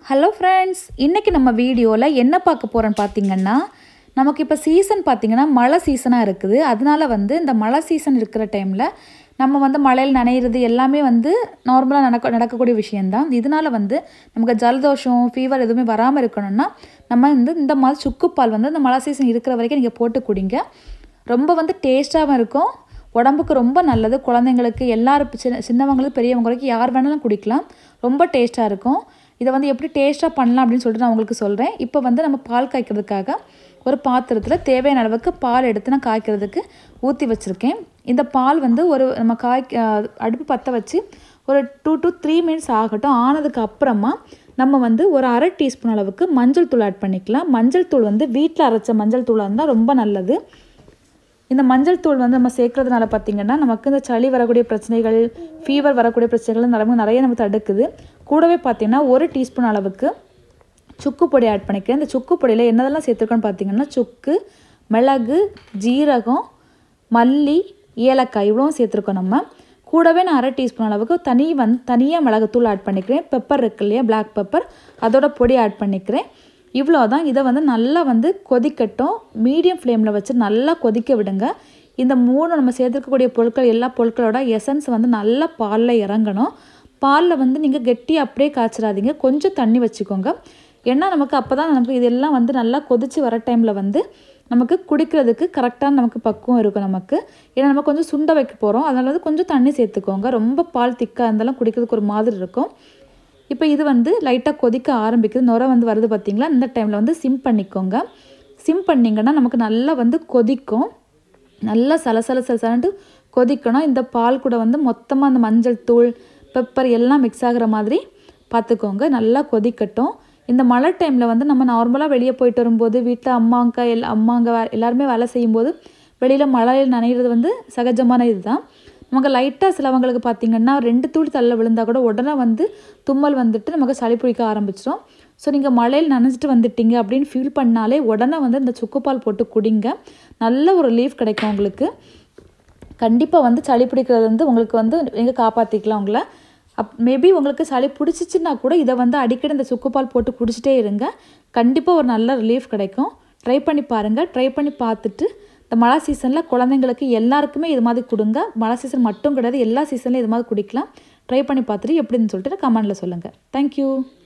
hello friends இன்றைக்கி நம்ம வீடியோவில் என்ன பார்க்க போகிறோன்னு பார்த்தீங்கன்னா நமக்கு இப்போ சீசன் பார்த்தீங்கன்னா மழை சீசனாக இருக்குது அதனால வந்து இந்த மழை சீசன் இருக்கிற டைமில் நம்ம வந்து மழையில் நனையிறது எல்லாமே வந்து நார்மலாக நடக்க நடக்கக்கூடிய விஷயந்தான் இதனால வந்து நமக்கு ஜலதோஷம் ஃபீவர் எதுவுமே வராமல் இருக்கணும்னா நம்ம வந்து இந்த மாதிரி சுக்குப்பால் வந்து இந்த மழை சீசன் இருக்கிற வரைக்கும் நீங்கள் போட்டு குடிங்க ரொம்ப வந்து டேஸ்ட்டாகவும் இருக்கும் உடம்புக்கு ரொம்ப நல்லது குழந்தைங்களுக்கு எல்லாரும் சின்ன சின்னவங்களுக்கு பெரியவங்களுக்கு யார் வேணாலும் குடிக்கலாம் ரொம்ப டேஸ்ட்டாக இருக்கும் இதை வந்து எப்படி டேஸ்ட்டாக பண்ணலாம் அப்படின்னு சொல்லிட்டு நான் உங்களுக்கு சொல்கிறேன் இப்போ வந்து நம்ம பால் காய்க்கிறதுக்காக ஒரு பாத்திரத்தில் தேவையான அளவுக்கு பால் எடுத்து நான் காய்க்கிறதுக்கு ஊற்றி வச்சுருக்கேன் இந்த பால் வந்து ஒரு நம்ம காய் அடுப்பு பற்ற வச்சு ஒரு டூ டு த்ரீ மினிட்ஸ் ஆகட்டும் ஆனதுக்கு அப்புறமா நம்ம வந்து ஒரு அரை டீஸ்பூன் அளவுக்கு மஞ்சள் தூள் ஆட் பண்ணிக்கலாம் மஞ்சள் தூள் வந்து வீட்டில் அரைச்ச மஞ்சள் தூளாக இருந்தால் ரொம்ப நல்லது இந்த மஞ்சள் தூள் வந்து நம்ம சேர்க்கறதுனால பார்த்திங்கன்னா நமக்கு இந்த சளி வரக்கூடிய பிரச்சனைகள் ஃபீவர் வரக்கூடிய பிரச்சனைகள் நமக்கு நிறைய நம்ம தடுக்குது கூடவே பார்த்திங்கன்னா ஒரு டீஸ்பூன் அளவுக்கு சுக்கு பொடி ஆட் பண்ணிக்கிறேன் இந்த சுக்கு பொடியில் என்னதெல்லாம் சேர்த்துருக்கோன்னு பார்த்தீங்கன்னா சுக்கு மிளகு ஜீரகம் மல்லி ஏலக்காய் இவ்வளோவும் சேர்த்துருக்கோம் நம்ம கூடவே நான் அரை டீஸ்பூன் அளவுக்கு தனி வந்து தனியாக மிளகுத்தூள் ஆட் பண்ணிக்கிறேன் பெப்பர் இருக்கு இல்லையா பிளாக் பெப்பர் அதோட பொடி ஆட் பண்ணிக்கிறேன் இவ்வளோ தான் இதை வந்து நல்லா வந்து கொதிக்கட்டும் மீடியம் ஃப்ளேமில் வச்சு நல்லா கொதிக்க விடுங்க இந்த மூணு நம்ம சேர்த்துருக்கக்கூடிய பொருட்கள் எல்லா பொருட்களோட எசன்ஸ் வந்து நல்லா பாலில் இறங்கணும் பாலில் வந்து நீங்கள் கெட்டி அப்படியே காய்ச்சிடாதீங்க கொஞ்சம் தண்ணி வச்சுக்கோங்க ஏன்னா நமக்கு அப்போ தான் நமக்கு இதெல்லாம் வந்து நல்லா கொதித்து வர டைமில் வந்து நமக்கு குடிக்கிறதுக்கு கரெக்டாக நமக்கு பக்குவம் இருக்கும் நமக்கு ஏன்னா நம்ம கொஞ்சம் சுண்ட வைக்க போகிறோம் அதனால வந்து கொஞ்சம் தண்ணி சேர்த்துக்கோங்க ரொம்ப பால் திக்காக இருந்தாலும் குடிக்கிறதுக்கு ஒரு மாதிரி இருக்கும் இப்போ இது வந்து லைட்டாக கொதிக்க ஆரம்பிக்குது நுர வந்து வருது பார்த்திங்களா இந்த டைமில் வந்து சிம் பண்ணிக்கோங்க சிம் பண்ணிங்கன்னா நமக்கு நல்லா வந்து கொதிக்கும் நல்லா சலசல சலசலன்ட்டு கொதிக்கணும் இந்த பால் கூட வந்து மொத்தமாக அந்த மஞ்சள் தூள் பெப்பர் எல்லாம் மிக்ஸ் ஆகிற மாதிரி பார்த்துக்கோங்க நல்லா கொதிக்கட்டும் இந்த மழை டைமில் வந்து நம்ம நார்மலாக வெளியே போயிட்டு வரும்போது வீட்டில் அம்மாங்க எல் அம்மாங்க எல்லாருமே வேலை செய்யும்போது வெளியில் மழையில் நனைகிறது வந்து சகஜமான இதுதான் நமக்கு லைட்டாக சிலவங்களுக்கு பார்த்திங்கன்னா ரெண்டு தூள் தள்ள விழுந்தால் கூட உடனே வந்து தும்மல் வந்துட்டு நமக்கு சளி பிடிக்க ஆரம்பிச்சிடும் ஸோ நீங்கள் மழையில் நனைஞ்சிட்டு வந்துட்டீங்க அப்படின்னு ஃபீல் பண்ணாலே உடனே வந்து இந்த சுக்குப்பால் போட்டு குடிங்க நல்ல ஒரு ரிலீஃப் கிடைக்கும் உங்களுக்கு கண்டிப்பாக வந்து சளி பிடிக்கிறது வந்து உங்களுக்கு வந்து நீங்கள் காப்பாற்றிக்கலாம் உங்களை அப் மேபி உங்களுக்கு சளி பிடிச்சிச்சின்னா கூட இதை வந்து அடிக்கடி இந்த சுக்குப்பால் போட்டு குடிச்சிட்டே இருங்க கண்டிப்பாக ஒரு நல்ல ரிலீஃப் கிடைக்கும் ட்ரை பண்ணி பாருங்கள் ட்ரை பண்ணி பார்த்துட்டு இந்த மழை சீசனில் குழந்தைங்களுக்கு எல்லாருக்குமே இது மாதிரி கொடுங்க மழை சீசன் மட்டும் கிடையாது எல்லா சீசன்லையும் இது மாதிரி குடிக்கலாம் ட்ரை பண்ணி பார்த்துட்டு எப்படின்னு சொல்லிட்டு கமெண்டில் சொல்லுங்கள் தேங்க்யூ